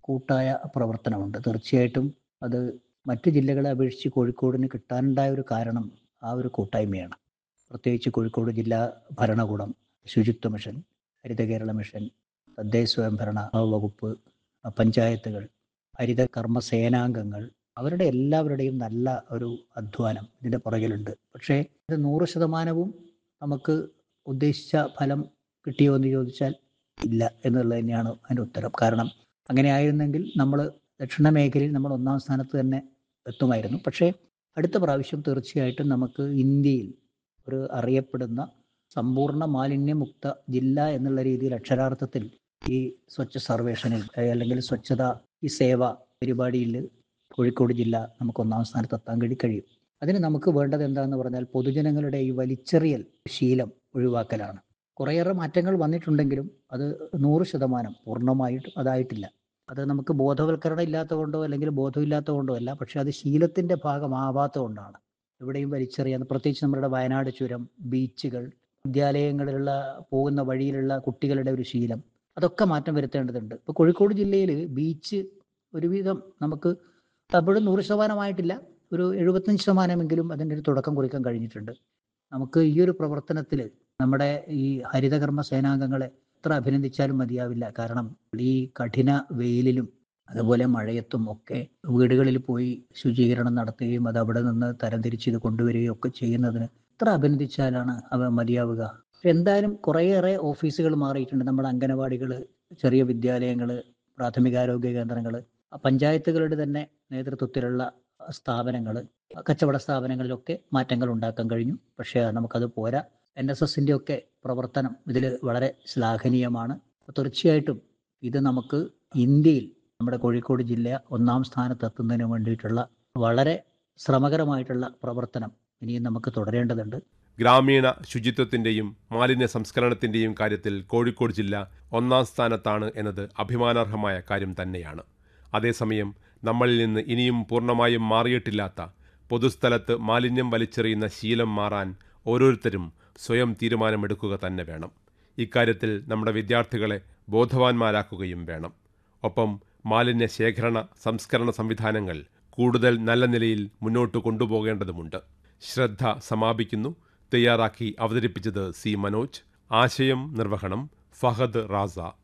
കൂട്ടായ പ്രവർത്തനമുണ്ട് തീർച്ചയായിട്ടും അത് മറ്റു ജില്ലകളെ അപേക്ഷിച്ച് കോഴിക്കോടിന് കിട്ടാനുണ്ടായ ഒരു കാരണം ആ ഒരു കൂട്ടായ്മയാണ് പ്രത്യേകിച്ച് കോഴിക്കോട് ജില്ലാ ഭരണകൂടം ശുചിത്വ മിഷൻ ഹരിത കേരള മിഷൻ തദ്ദേശ സ്വയംഭരണ വകുപ്പ് പഞ്ചായത്തുകൾ ഹരിത കർമ്മ സേനാംഗങ്ങൾ അവരുടെ എല്ലാവരുടെയും നല്ല ഒരു അധ്വാനം ഇതിൻ്റെ പുറകിലുണ്ട് പക്ഷേ ഇത് നൂറ് ശതമാനവും നമുക്ക് ഉദ്ദേശിച്ച ഫലം കിട്ടിയോ എന്ന് ചോദിച്ചാൽ ഇല്ല എന്നുള്ളത് തന്നെയാണ് അതിൻ്റെ ഉത്തരം കാരണം അങ്ങനെ ആയിരുന്നെങ്കിൽ നമ്മൾ ദക്ഷിണ മേഖലയിൽ നമ്മൾ ഒന്നാം സ്ഥാനത്ത് തന്നെ എത്തുമായിരുന്നു പക്ഷേ അടുത്ത പ്രാവശ്യം തീർച്ചയായിട്ടും നമുക്ക് ഇന്ത്യയിൽ ഒരു അറിയപ്പെടുന്ന സമ്പൂർണ്ണ മാലിന്യമുക്ത ജില്ല എന്നുള്ള രീതിയിൽ അക്ഷരാർത്ഥത്തിൽ ഈ സ്വച്ഛ സർവേഷനിൽ അല്ലെങ്കിൽ സ്വച്ഛത ഈ സേവ പരിപാടിയിൽ കോഴിക്കോട് ജില്ല നമുക്ക് ഒന്നാം സ്ഥാനത്ത് എത്താൻ കഴി കഴിയും അതിന് നമുക്ക് വേണ്ടത് എന്താണെന്ന് പറഞ്ഞാൽ പൊതുജനങ്ങളുടെ ഈ വലിച്ചെറിയൽ ശീലം ഒഴിവാക്കലാണ് കുറേയേറെ മാറ്റങ്ങൾ വന്നിട്ടുണ്ടെങ്കിലും അത് നൂറ് ശതമാനം പൂർണ്ണമായിട്ടും അതായിട്ടില്ല അത് നമുക്ക് ബോധവൽക്കരണം ഇല്ലാത്തതുകൊണ്ടോ അല്ലെങ്കിൽ ബോധമില്ലാത്തതുകൊണ്ടോ അല്ല പക്ഷെ അത് ശീലത്തിന്റെ ഭാഗമാവാത്തതുകൊണ്ടാണ് എവിടെയും വലിച്ചെറിയാൻ പ്രത്യേകിച്ച് നമ്മുടെ വയനാട് ചുരം ബീച്ചുകൾ വിദ്യാലയങ്ങളിലുള്ള പോകുന്ന വഴിയിലുള്ള കുട്ടികളുടെ ഒരു ശീലം അതൊക്കെ മാറ്റം വരുത്തേണ്ടതുണ്ട് ഇപ്പോൾ കോഴിക്കോട് ജില്ലയിൽ ബീച്ച് ഒരുവിധം നമുക്ക് അപ്പോഴും നൂറ് ശതമാനമായിട്ടില്ല ഒരു എഴുപത്തഞ്ച് ശതമാനമെങ്കിലും അതിൻ്റെ ഒരു തുടക്കം കുറിക്കാൻ കഴിഞ്ഞിട്ടുണ്ട് നമുക്ക് ഈ ഒരു പ്രവർത്തനത്തിൽ നമ്മുടെ ഈ ഹരിതകർമ്മ സേനാംഗങ്ങളെ എത്ര അഭിനന്ദിച്ചാലും മതിയാവില്ല കാരണം ഈ കഠിന വെയിലിലും അതുപോലെ മഴയത്തും ഒക്കെ വീടുകളിൽ പോയി ശുചീകരണം നടത്തുകയും അത് അവിടെ നിന്ന് തരംതിരിച്ച് ഇത് കൊണ്ടുവരികയും ഒക്കെ ചെയ്യുന്നതിന് എത്ര അഭിനന്ദിച്ചാലാണ് അവ മതിയാവുക എന്തായാലും കുറേയേറെ ഓഫീസുകൾ മാറിയിട്ടുണ്ട് നമ്മുടെ അംഗനവാടികൾ ചെറിയ വിദ്യാലയങ്ങൾ പ്രാഥമികാരോഗ്യ കേന്ദ്രങ്ങൾ പഞ്ചായത്തുകളുടെ തന്നെ നേതൃത്വത്തിലുള്ള സ്ഥാപനങ്ങൾ കച്ചവട സ്ഥാപനങ്ങളിലൊക്കെ മാറ്റങ്ങൾ ഉണ്ടാക്കാൻ കഴിഞ്ഞു പക്ഷേ നമുക്കത് പോരാ എൻ എസ് എസിൻ്റെ ഒക്കെ പ്രവർത്തനം ഇതിൽ വളരെ ശ്ലാഘനീയമാണ് തീർച്ചയായിട്ടും ഇത് നമുക്ക് ഇന്ത്യയിൽ നമ്മുടെ കോഴിക്കോട് ജില്ല ഒന്നാം സ്ഥാനത്തെത്തുന്നതിന് വേണ്ടിയിട്ടുള്ള വളരെ ശ്രമകരമായിട്ടുള്ള പ്രവർത്തനം ഇനിയും നമുക്ക് തുടരേണ്ടതുണ്ട് ഗ്രാമീണ ശുചിത്വത്തിന്റെയും മാലിന്യ സംസ്കരണത്തിന്റെയും കാര്യത്തിൽ കോഴിക്കോട് ജില്ല ഒന്നാം സ്ഥാനത്താണ് എന്നത് അഭിമാനാർഹമായ കാര്യം തന്നെയാണ് അതേസമയം നമ്മളിൽ നിന്ന് ഇനിയും പൂർണ്ണമായും മാറിയിട്ടില്ലാത്ത പൊതുസ്ഥലത്ത് മാലിന്യം വലിച്ചെറിയുന്ന ശീലം മാറാൻ ഓരോരുത്തരും സ്വയം തീരുമാനമെടുക്കുക തന്നെ വേണം ഇക്കാര്യത്തിൽ നമ്മുടെ വിദ്യാർത്ഥികളെ ബോധവാന്മാരാക്കുകയും വേണം ഒപ്പം മാലിന്യ ശേഖരണ സംസ്കരണ സംവിധാനങ്ങൾ കൂടുതൽ നല്ല നിലയിൽ മുന്നോട്ട് കൊണ്ടുപോകേണ്ടതുമുണ്ട് ശ്രദ്ധ സമാപിക്കുന്നു തയ്യാറാക്കി അവതരിപ്പിച്ചത് സി മനോജ് ആശയം നിർവഹണം ഫഹദ് റാസ